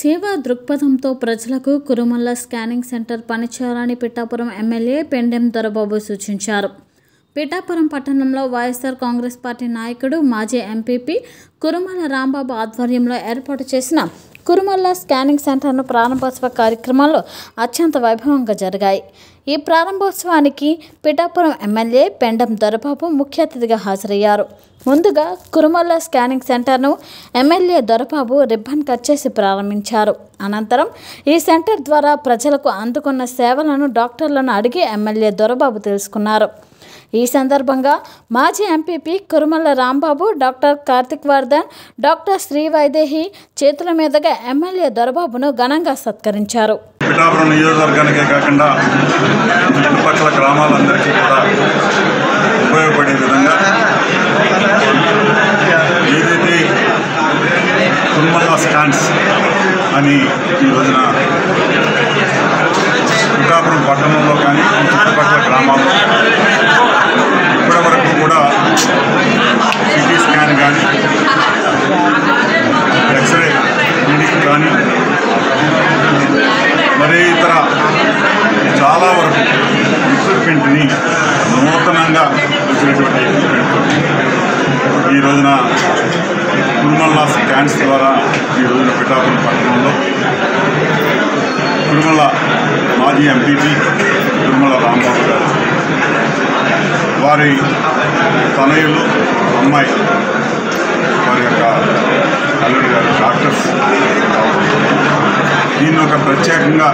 సేవా దృక్పథంతో ప్రజలకు కురుమల్ల స్కానింగ్ సెంటర్ పనిచేయాలని పిఠాపురం ఎమ్మెల్యే పెండెం దొరబాబు సూచించారు పిఠాపురం పట్టణంలో వైఎస్ఆర్ కాంగ్రెస్ పార్టీ నాయకుడు మాజీ ఎంపీపీ కురుమల రాంబాబు ఆధ్వర్యంలో ఏర్పాటు చేసిన కురుమల్ల స్కానింగ్ సెంటర్ను ప్రారంభోత్సవ కార్యక్రమాలు అత్యంత వైభవంగా జరిగాయి ఈ ప్రారంభోత్సవానికి పిఠాపురం ఎమ్మెల్యే పెండం దొరబాబు ముఖ్య అతిథిగా హాజరయ్యారు ముందుగా కురుమల్ల స్కానింగ్ సెంటర్ను ఎమ్మెల్యే దొరబాబు రిబ్బన్ కట్ చేసి ప్రారంభించారు అనంతరం ఈ సెంటర్ ద్వారా ప్రజలకు అందుకున్న సేవలను డాక్టర్లను అడిగి ఎమ్మెల్యే దొరబాబు తెలుసుకున్నారు ఈ సందర్భంగా మాజీ MPP Kurumalla Rambabu doctor Karthik Vardhan doctor Sri Vaidehi చేతుల మీదుగా ఎమ్మెల్యే దొరబాబును ఘనంగా సత్కరించారు పిఠాపురం నియోజకవర్గానికే కాకుండా చుట్టుపక్కల గ్రామాలందరికీ కూడా ఉపయోగపడే విధంగా ఏదైతే తుమ్మల స్టాండ్స్ అని ఈ రోజున పిఠాపురం పట్టణంలో కానీ ఈ చుట్టుపక్కల గ్రామాల్లో ఇప్పటి వరకు కూడా సిటీ స్కాన్ కానీ ఎక్స్రే క్లినిక్ కానీ మరి ఇతర చాలా వరకు ఎక్విప్మెంట్ని నూతనంగా వచ్చినటువంటి ఎక్విప్మెంట్ ఈ రోజున తిరుమల స్కాన్స్ ద్వారా ఈ రోజున పిఠాపురం పట్టణంలో తిరుమల మాజీ ఎంపీపీ తిరుమల రాంబాబు గారు వారి తనయులు అమ్మాయి వారి యొక్క అల్లుడి గారు డాక్టర్స్ దీన్ని ఒక ప్రత్యేకంగా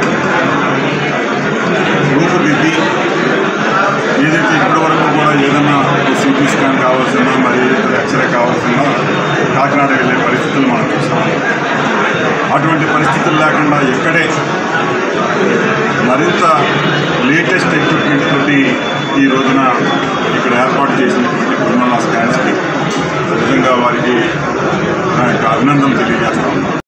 రూపుదిద్ది ఏదైతే ఇప్పటి వరకు కూడా ఏదైనా సిటీ స్కాన్ కావాల్సిన మరి ఏదైతే ఎక్స్రే కావాల్సిన కాకినాడ వెళ్ళే పరిస్థితులు మనం చూసాం అటువంటి పరిస్థితులు లేకుండా ఇక్కడే మరింత లేటెస్ట్ ఎక్విప్మెంట్ తోటి ఈ రోజున ఇక్కడ ఏర్పాటు చేసినటువంటి తిరుమల స్కాన్స్కి నిజంగా వారికి నా యొక్క అభినందనలు తెలియజేస్తా ఉన్నాను